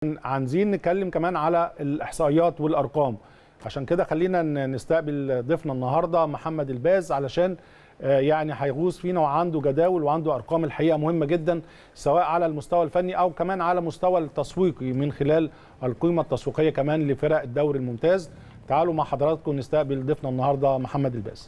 عايزين نتكلم كمان على الاحصائيات والارقام عشان كده خلينا نستقبل ضيفنا النهارده محمد الباز علشان يعني هيغوص فينا وعنده جداول وعنده ارقام الحقيقه مهمه جدا سواء على المستوى الفني او كمان على مستوى التسويقي من خلال القيمه التسويقيه كمان لفرق الدوري الممتاز تعالوا مع حضراتكم نستقبل ضيفنا النهارده محمد الباز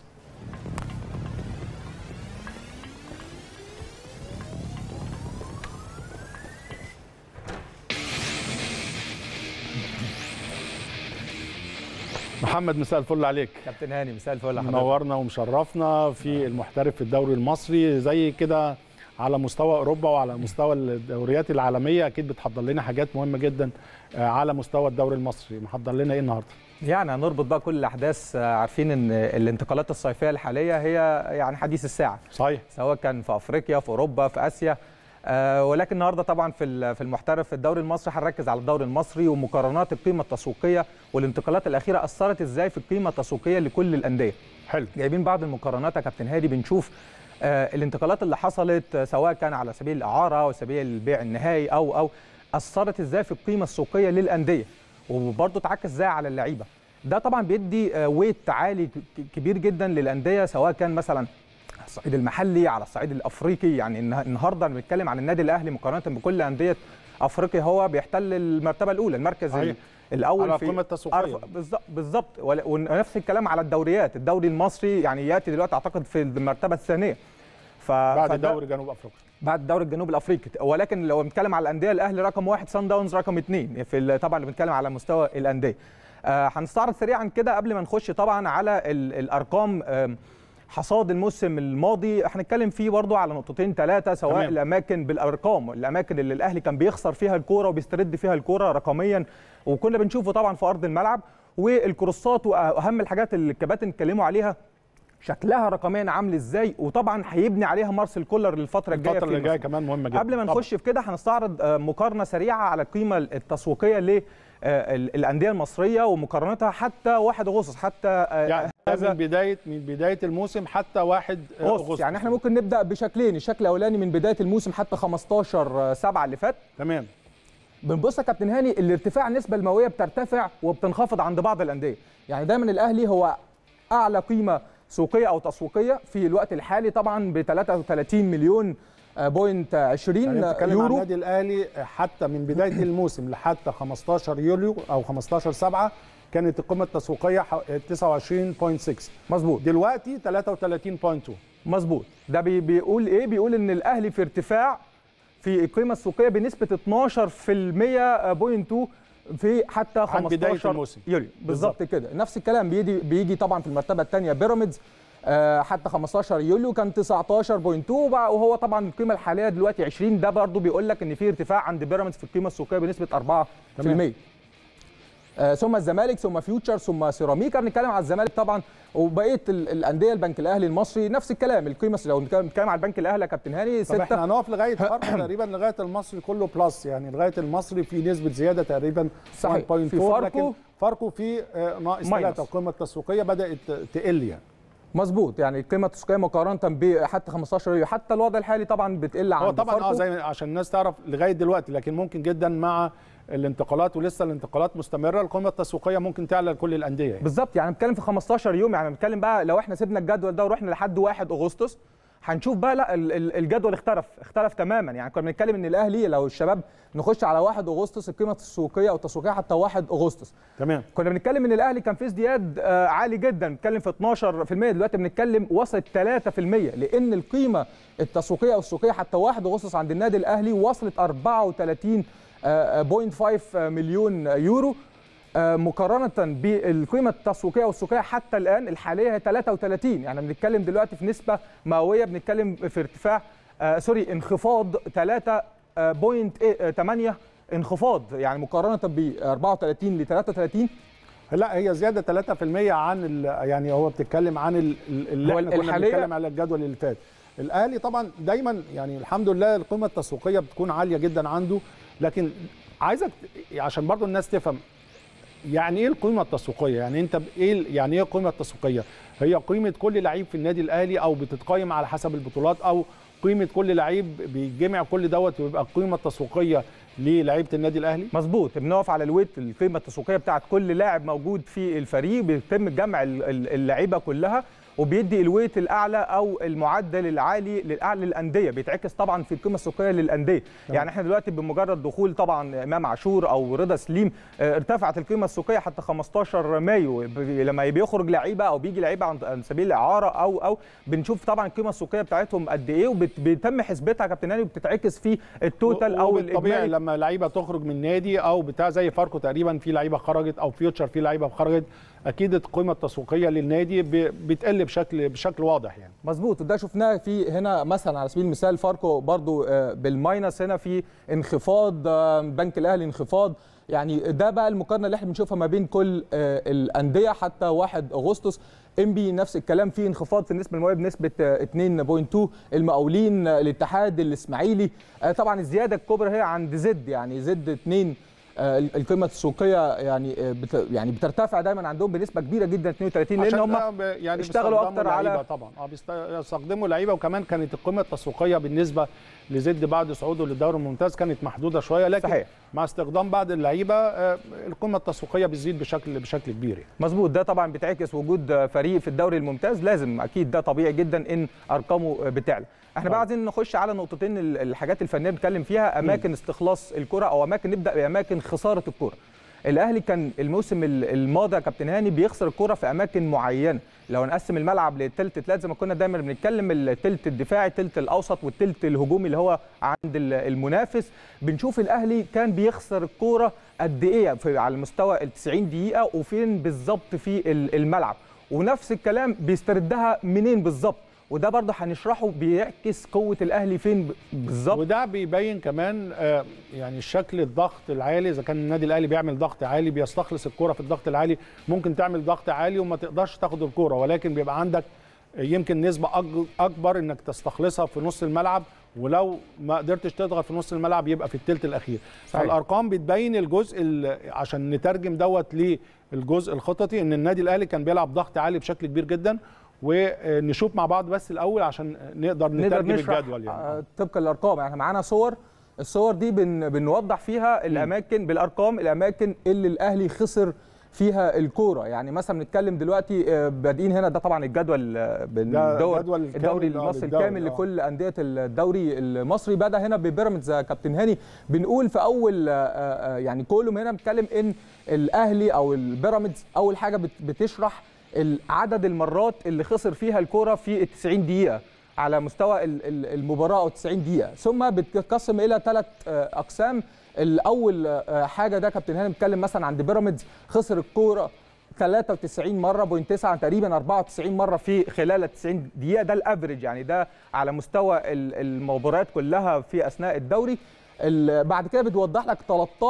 محمد مساء الفل عليك كابتن هاني مساء الفل حضرتك منورنا ومشرفنا في المحترف في الدوري المصري زي كده على مستوى اوروبا وعلى مستوى الدوريات العالميه اكيد بتحضر لنا حاجات مهمه جدا على مستوى الدوري المصري محضر لنا ايه النهارده يعني هنربط بقى كل الاحداث عارفين ان الانتقالات الصيفيه الحاليه هي يعني حديث الساعه صحيح سواء كان في افريقيا في اوروبا في اسيا آه ولكن النهارده طبعا في في المحترف في الدوري المصري هنركز على الدوري المصري ومقارنات القيمه التسويقيه والانتقالات الاخيره اثرت ازاي في القيمه التسويقيه لكل الانديه. حلو جايبين بعض المقارنات يا كابتن هادي بنشوف آه الانتقالات اللي حصلت سواء كان على سبيل الاعاره او سبيل البيع النهائي او او اثرت ازاي في القيمه السوقيه للانديه وبرضه تعكس ازاي على اللعيبه. ده طبعا بيدي آه ويت عالي كبير جدا للانديه سواء كان مثلا الصعيد المحلي على الصعيد الافريقي يعني النهارده بنتكلم عن النادي الاهلي مقارنه بكل انديه افريقيا هو بيحتل المرتبه الاولى المركز صحيح. الاول على في القيمه التسويقيه بالظبط ونفس الكلام على الدوريات الدوري المصري يعني ياتي دلوقتي اعتقد في المرتبه الثانيه ف... بعد دوري جنوب افريقيا بعد دوري الجنوب الافريقي ولكن لو بنتكلم على الانديه الاهلي رقم واحد سان داونز رقم اثنين في طبعا اللي بنتكلم على مستوى الانديه آه هنستعرض سريعا كده قبل ما نخش طبعا على الارقام آه حصاد الموسم الماضي هنتكلم فيه برضه على نقطتين ثلاثه سواء تمام. الاماكن بالارقام الاماكن اللي الاهلي كان بيخسر فيها الكوره وبيسترد فيها الكوره رقميا وكنا بنشوفه طبعا في ارض الملعب والكروسات واهم الحاجات اللي الكباتن اتكلموا عليها شكلها رقميا عامل ازاي وطبعا هيبني عليها مارسيل كولر للفتره الجايه الفتره اللي جايه كمان مهمه جدا قبل ما نخش في كده هنستعرض مقارنه سريعه على القيمه التسويقيه ل الانديه المصريه ومقارنتها حتى 1 اغسطس حتى يعني من بدايه من بدايه الموسم حتى 1 اغسطس يعني احنا ممكن نبدا بشكلين الشكل الاولاني من بدايه الموسم حتى 15 7 اللي فات تمام بنبص يا كابتن هاني الارتفاع النسبه المئويه بترتفع وبتنخفض عند بعض الانديه يعني دايما الاهلي هو اعلى قيمه سوقيه او تسويقيه في الوقت الحالي طبعا ب 33 مليون بوينت 20 يعني يورو عن النادي الاهلي حتى من بدايه الموسم لحد 15 يوليو او 15 7 كانت القيمه التسويقيه 29.6 مظبوط دلوقتي 33.2 مظبوط ده بي بيقول ايه بيقول ان الاهلي في ارتفاع في القيمه السوقيه بنسبه 12% بوينت في حتى 15 عن بدايه الموسم يوليو بالظبط كده نفس الكلام بيجي بيجي طبعا في المرتبه الثانيه بيراميدز آه حتى 15 يوليو كان 19.2 وهو طبعا القيمه الحاليه دلوقتي 20 ده برضه بيقول لك ان في ارتفاع عند بيراميدز في القيمه السوقيه بنسبه 4% آه ثم الزمالك ثم فيوتشر ثم سيراميكا بنتكلم على الزمالك طبعا وبقيه الانديه البنك الاهلي المصري نفس الكلام القيمه لو بنتكلم على البنك الاهلي يا كابتن هاني طب احنا هنقف لغايه فرق تقريبا لغايه المصري كله بلس يعني لغايه المصري في نسبه زياده تقريبا 1.4 لكن فرقه في ناقص 3 القيمه التسويقيه بدات تقل يعني مظبوط يعني القيمه التسويقيه مقارنه ب حتى 15 يورو حتى الوضع الحالي طبعا بتقل عن هو طبعا اه زي عشان الناس تعرف لغايه دلوقتي لكن ممكن جدا مع الانتقالات ولسه الانتقالات مستمره القيمه التسويقيه ممكن تعلى لكل الانديه يعني. بالظبط يعني بنتكلم في 15 يوم يعني بنتكلم بقى لو احنا سيبنا الجدول ده ورحنا لحد 1 اغسطس هنشوف بقى لا الجدول اختلف اختلف تماما يعني كنا بنتكلم ان الاهلي لو الشباب نخش على 1 اغسطس القيمه التسويقيه او التسويقيه حتى 1 اغسطس تمام كنا بنتكلم ان الاهلي كان في ازدياد عالي جدا بنتكلم في 12% دلوقتي بنتكلم وصلت 3% لان القيمه التسويقيه او السوقيه حتى 1 اغسطس عند النادي الاهلي وصلت 34.5 مليون يورو مقارنة بالقيمة التسويقية والسوقية حتى الآن الحالية هي 33 يعني بنتكلم دلوقتي في نسبة مئوية بنتكلم في ارتفاع آه سوري انخفاض 3.8 انخفاض يعني مقارنة ب 34 ل 33 لا هي زياده 3% عن يعني هو بتتكلم عن اللي هو احنا كنا الحالية- بنتكلم على الجدول اللي فات الاهلي طبعا دايما يعني الحمد لله القيمه التسويقيه بتكون عاليه جدا عنده لكن عايزك عشان برضو الناس تفهم يعني ايه القيمه التسويقيه يعني انت ب- ايه يعني ايه القيمه التسويقيه هي قيمه كل لعيب في النادي الاهلي او بتتقيم على حسب البطولات او قيمه كل لعيب بيجمع كل دوت ويبقى القيمه التسويقيه للعيبه النادي الاهلي مظبوط بنقف على الويت القيمه التسويقيه بتاعت كل لاعب موجود في الفريق بيتم جمع ال- ال- اللعيبه كلها وبيدي الويت الاعلى او المعدل العالي للاعلى للانديه بيتعكس طبعا في القيمه السوقيه للانديه يعني احنا دلوقتي بمجرد دخول طبعا امام عاشور او رضا سليم آه، ارتفعت القيمه السوقيه حتى 15 مايو ب- لما بيخرج لعيبه او بيجي لعيبه عن عن سبيل الاعاره او او بنشوف طبعا القيمه السوقيه بتاعتهم قد ايه وبيتم حسبتها يا كابتن هاني وبتتعكس في التوتال او طبيعي الاجمالي لما لعيبه تخرج من نادي او بتاع زي فاركو تقريبا في لعيبه خرجت او فيوتشر في لعيبه خرجت اكيد القيمه التسويقيه للنادي ب- بتقل بشكل بشكل واضح يعني مظبوط وده شفناه في هنا مثلا على سبيل المثال فاركو برضو آه، بالماينس هنا في انخفاض آه، بنك الاهلي انخفاض يعني ده بقى المقارنه اللي احنا بنشوفها ما بين كل آه، الانديه حتى 1 اغسطس ام بي نفس الكلام في انخفاض في النسبه المئويه بنسبه آه، 2.2 المقاولين آه، الاتحاد الاسماعيلي آه، طبعا الزياده الكبرى هي عند زد يعني زد 2 آه، القيمه السوقيه يعني آه، بت يعني بترتفع دايما عندهم بنسبه كبيره جدا 32 لان عشان هم ده ب- يعني اشتغلوا بيستخدموا أكتر على- لعيبة طبعا اه بيست- بيستخدموا لعيبه وكمان كانت القيمه التسويقيه بالنسبه لزد بعد صعوده للدوري الممتاز كانت محدوده شويه لكن صحيح. مع استخدام بعض اللعيبه آه، القيمه التسويقيه بتزيد بشكل بشكل كبير يعني. مظبوط ده طبعا بتعكس وجود فريق في الدوري الممتاز لازم اكيد ده طبيعي جدا ان ارقامه بتعلى احنا بقى عايزين نخش على نقطتين ال- الحاجات الفنيه بنتكلم فيها اماكن استخلاص الكره او اماكن نبدا باماكن خساره الكره الاهلي كان الموسم ال- الماضي يا كابتن هاني بيخسر الكره في اماكن معينه لو نقسم الملعب لتلت تلات زي ما كنا دايما بنتكلم التلت الدفاعي التلت الاوسط والتلت الهجومي اللي هو عند ال- المنافس بنشوف الاهلي كان بيخسر الكوره قد ايه في على مستوى ال 90 دقيقه وفين بالظبط في ال- الملعب ونفس الكلام بيستردها منين بالظبط وده برضه هنشرحه بيعكس قوه الاهلي فين ب- بالظبط وده بيبين كمان آه، يعني شكل الضغط العالي اذا كان النادي الاهلي بيعمل ضغط عالي بيستخلص الكره في الضغط العالي ممكن تعمل ضغط عالي وما تقدرش تاخد الكره ولكن بيبقى عندك يمكن نسبه أج- اكبر انك تستخلصها في نص الملعب ولو ما قدرتش تضغط في نص الملعب يبقى في الثلث الاخير صحيح. فالارقام بتبين الجزء ال- عشان نترجم دوت للجزء الخططي ان النادي الاهلي كان بيلعب ضغط عالي بشكل كبير جدا ونشوف مع بعض بس الاول عشان نقدر نقدر نترجم نشرح الجدول يعني آه، طبقا للارقام يعني احنا معانا صور الصور دي بن بنوضح فيها الاماكن بالارقام الاماكن اللي الاهلي خسر فيها الكوره يعني مثلا بنتكلم دلوقتي آه، بادئين هنا ده طبعا الجدول آه، بالدور جدول الكامل، الدوري آه، المصري بالدوري، الكامل آه. لكل انديه الدوري المصري بدا هنا ببيراميدز يا كابتن هاني بنقول في اول آه، آه، يعني كولوم هنا بنتكلم ان الاهلي او البيراميدز اول حاجه بت- بتشرح عدد المرات اللي خسر فيها الكوره في ال 90 دقيقه على مستوى ال- ال- المباراه او 90 دقيقه ثم بتتقسم الى ثلاث اقسام الاول آه، حاجه ده كابتن هاني بيتكلم مثلا عند بيراميدز خسر الكوره 93 مره بوينت 9 تقريبا 94 مره في خلال ال 90 دقيقه ده الافريج يعني ده على مستوى ال- المباريات كلها في اثناء الدوري ال- بعد كده بتوضح لك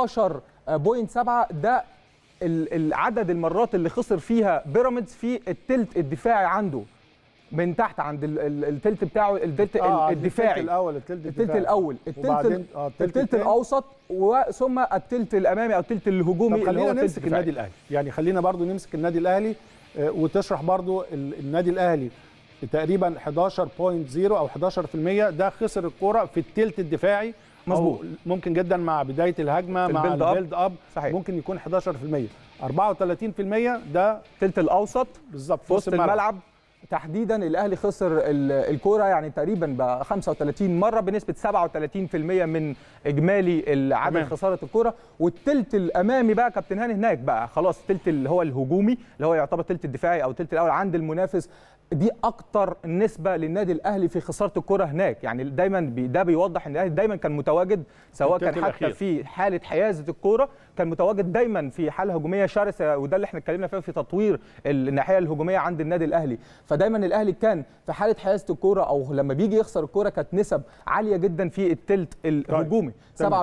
13.7 ده ال- العدد المرات اللي خسر فيها بيراميدز في التلت الدفاعي عنده من تحت عند ال- ال- التلت بتاعه التلت آه، الدفاعي التلت الاول التلت التلت الدفاعي. الاول التلت وبعدين ال- اه التلت, التلت التاني. الاوسط وثم التلت الامامي او التلت الهجومي طب اللي هو خلينا التلت نمسك الدفاعي. النادي الاهلي يعني خلينا برضو نمسك النادي الاهلي آه، وتشرح برضو ال- النادي الاهلي تقريبا 11.0 او 11% ده خسر الكرة في التلت الدفاعي أو مظبوط. ممكن جدا مع بدايه الهجمه في مع البيلد أب. البيلد اب صحيح. ممكن يكون 11% 34% ده التلت الاوسط بالظبط في وسط الملعب تحديدا الاهلي خسر ال- الكوره يعني تقريبا ب 35 مره بنسبه 37% من اجمالي العدد تمام. خساره الكوره والتلت الامامي بقى كابتن هاني هناك بقى خلاص التلت اللي هو الهجومي اللي هو يعتبر التلت الدفاعي او التلت الاول عند المنافس دي اكتر نسبه للنادي الاهلي في خساره الكره هناك يعني دايما بي ده بيوضح ان الاهلي دايما كان متواجد سواء التلت كان حتى الأخير. في حاله حيازه الكوره كان متواجد دايما في حاله هجوميه شرسه وده اللي احنا اتكلمنا فيه في تطوير الناحيه الهجوميه عند النادي الاهلي فدايما الاهلي كان في حاله حيازه الكوره او لما بيجي يخسر الكوره كانت نسب عاليه جدا في التلت الهجومي تمام.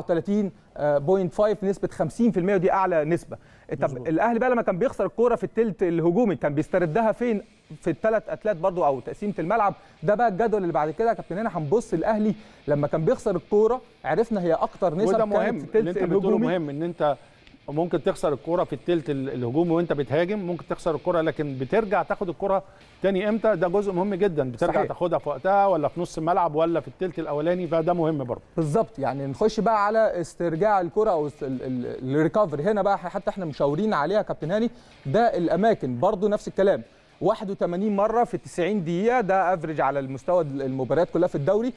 37.5 نسبه 50% ودي اعلى نسبه طب مظبوط. الاهلي بقى لما كان بيخسر الكوره في التلت الهجومي كان بيستردها فين في الثلاث اتلات برضو او تقسيمه الملعب ده بقى الجدول اللي بعد كده يا كابتن هنا هنبص الاهلي لما كان بيخسر الكوره عرفنا هي اكتر نسب وده كانت مهم في اللي التلت انت بتقوله الهجومي مهم ان انت ممكن تخسر الكرة في التلت ال- الهجومي وانت بتهاجم ممكن تخسر الكرة لكن بترجع تاخد الكرة تاني امتى ده جزء مهم جدا بترجع صحيح. تاخدها في وقتها ولا في نص الملعب ولا في التلت الاولاني فده مهم برضه بالظبط يعني نخش بقى على استرجاع الكره او است- ال- ال- الريكفري هنا بقى حتى احنا مشاورين عليها كابتن هاني ده الاماكن برضو نفس الكلام 81 مره في 90 دقيقه ده افريج على المستوى المباريات كلها في الدوري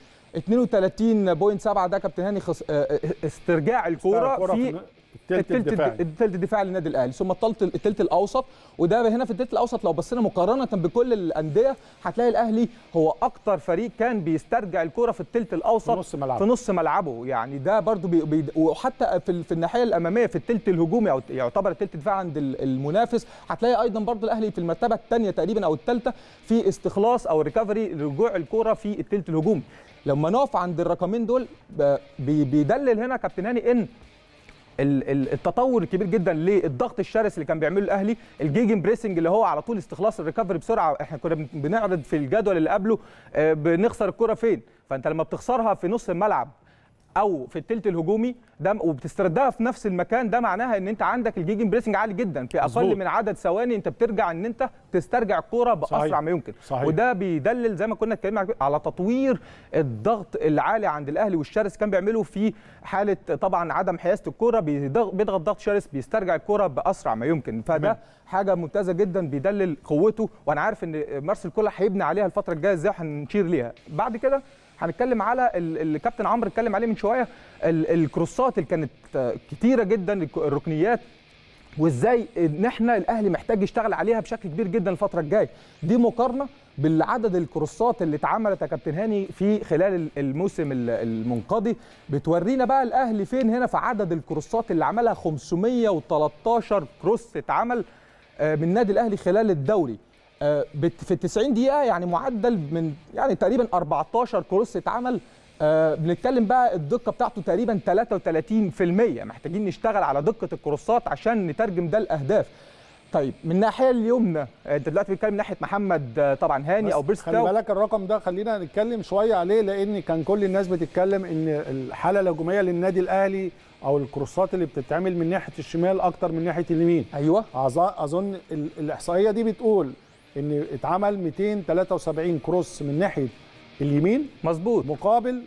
32.7 ده كابتن هاني خص... اه، اه، استرجاع الكوره الكرة في التلت الدفاعي التلت الدفاعي للنادي الاهلي ثم التلت التلت الاوسط وده هنا في التلت الاوسط لو بصينا مقارنه بكل الانديه هتلاقي الاهلي هو اكتر فريق كان بيسترجع الكره في التلت الاوسط في نص ملعبه. في نص ملعبه يعني ده برضو بي بي وحتى في, ال- في الناحيه الاماميه في التلت الهجومي او يعتبر التلت الدفاع عند ال- المنافس هتلاقي ايضا برضو الاهلي في المرتبه الثانيه تقريبا او الثالثه في استخلاص او ريكفري رجوع الكره في التلت الهجومي لما نقف عند الرقمين دول ب- بي- بيدلل هنا كابتن هاني ان ال- ال- التطور الكبير جدا للضغط الشرس اللي كان بيعمله الاهلي الجيجن بريسنج اللي هو على طول استخلاص الريكفري بسرعه احنا كنا بن- بنعرض في الجدول اللي قبله آه، بنخسر الكره فين فانت لما بتخسرها في نص الملعب او في التلت الهجومي ده وبتستردها في نفس المكان ده معناها ان انت عندك الجيجن بريسنج عالي جدا في اقل مظبوط. من عدد ثواني انت بترجع ان انت تسترجع الكوره باسرع صحيح. ما يمكن صحيح. وده بيدلل زي ما كنا اتكلمنا على تطوير الضغط العالي عند الاهلي والشرس كان بيعمله في حاله طبعا عدم حيازه الكوره بيضغ- بيضغط ضغط شرس بيسترجع الكوره باسرع ما يمكن فده تمام. حاجه ممتازه جدا بيدلل قوته وانا عارف ان مارسيل كولر هيبني عليها الفتره الجايه ازاي هنشير ليها بعد كده هنتكلم على ال- الكابتن عمرو اتكلم عليه من شويه ال- الكروسات اللي كانت آه، كتيره جدا الك- الركنيات وازاي ان احنا الاهلي محتاج يشتغل عليها بشكل كبير جدا الفتره الجايه دي مقارنه بالعدد الكروسات اللي اتعملت يا كابتن هاني في خلال ال- الموسم ال- المنقضي بتورينا بقى الاهلي فين هنا في عدد الكروسات اللي عملها 513 كروس اتعمل آه، من النادي الاهلي خلال الدوري آه، بت- في 90 دقيقه يعني معدل من يعني تقريبا 14 كروس اتعمل آه، بنتكلم بقى الدقه بتاعته تقريبا 33% محتاجين نشتغل على دقه الكروسات عشان نترجم ده لاهداف طيب من الناحيه اليمنى آه، انت دلوقتي بتتكلم من ناحيه محمد آه، طبعا هاني او بس بيرس خلي تاو. بالك الرقم ده خلينا نتكلم شويه عليه لان كان كل الناس بتتكلم ان الحاله الهجوميه للنادي الاهلي او الكروسات اللي بتتعمل من ناحيه الشمال اكتر من ناحيه اليمين ايوه أظ- اظن ال- الاحصائيه دي بتقول ان اتعمل 273 كروس من ناحيه اليمين مظبوط مقابل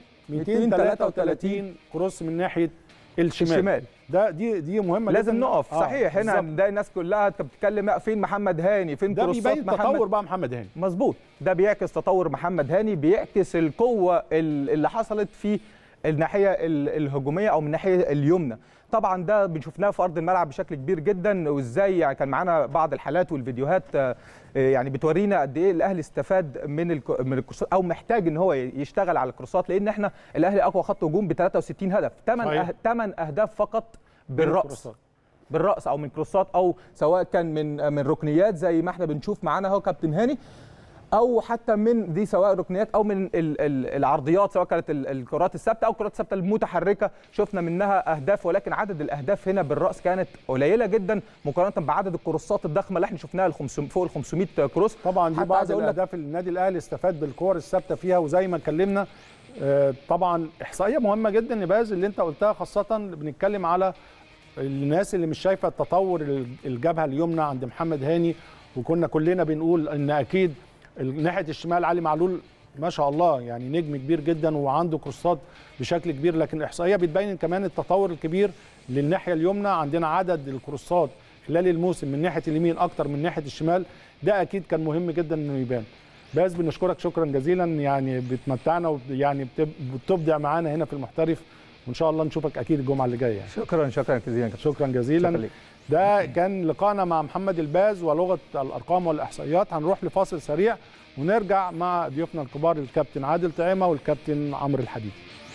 233 233 كروس من ناحيه الشمال, الشمال. ده دي دي مهمه لازم جداً. نقف آه، صحيح هنا بالظبط. نلاقي الناس كلها كانت بتتكلم لا، فين محمد هاني فين ده كروسات بيبين محمد تطور بقى محمد هاني مظبوط ده بيعكس تطور محمد هاني بيعكس القوه ال- اللي حصلت في الناحيه ال- الهجوميه او من الناحيه اليمنى طبعا ده بنشوفناه في ارض الملعب بشكل كبير جدا وازاي يعني كان معانا بعض الحالات والفيديوهات آه، يعني بتورينا قد ايه الاهلي استفاد من الك- من الكروسات او محتاج ان هو يشتغل على الكروسات لان احنا الاهلي اقوى خط هجوم ب 63 هدف 8 صحيح. أه 8 اهداف فقط بالراس الكروسات. بالراس او من كروسات او سواء كان من من ركنيات زي ما احنا بنشوف معانا اهو كابتن هاني او حتى من دي سواء ركنيات او من ال- ال- العرضيات سواء كانت ال- الكرات الثابته او الكرات الثابته المتحركه شفنا منها اهداف ولكن عدد الاهداف هنا بالراس كانت قليله جدا مقارنه بعدد الكروسات الضخمه اللي احنا شفناها ال 500 فوق ال 500 كروس طبعا دي حتى بعض عايز أقول لك- الاهداف اللي النادي الاهلي استفاد بالكور الثابته فيها وزي ما اتكلمنا آه، طبعا احصائيه مهمه جدا يا باز اللي انت قلتها خاصه بنتكلم على الناس اللي مش شايفه التطور الجبهه اليمنى عند محمد هاني وكنا كلنا بنقول ان اكيد ناحيه الشمال علي معلول ما شاء الله يعني نجم كبير جدا وعنده كورسات بشكل كبير لكن الاحصائيه بتبين كمان التطور الكبير للناحيه اليمنى عندنا عدد الكروسات خلال الموسم من ناحيه اليمين اكتر من ناحيه الشمال ده اكيد كان مهم جدا انه يبان بس بنشكرك شكرا جزيلا يعني بتمتعنا ويعني بتب- بتبدع معانا هنا في المحترف وان شاء الله نشوفك اكيد الجمعه اللي جايه يعني. شكرا شكرا جزيلا شكرا جزيلا شكرا ليك. ده كان لقاءنا مع محمد الباز ولغه الارقام والاحصائيات هنروح لفاصل سريع ونرجع مع ضيوفنا الكبار الكابتن عادل طعيمه والكابتن عمرو الحديدي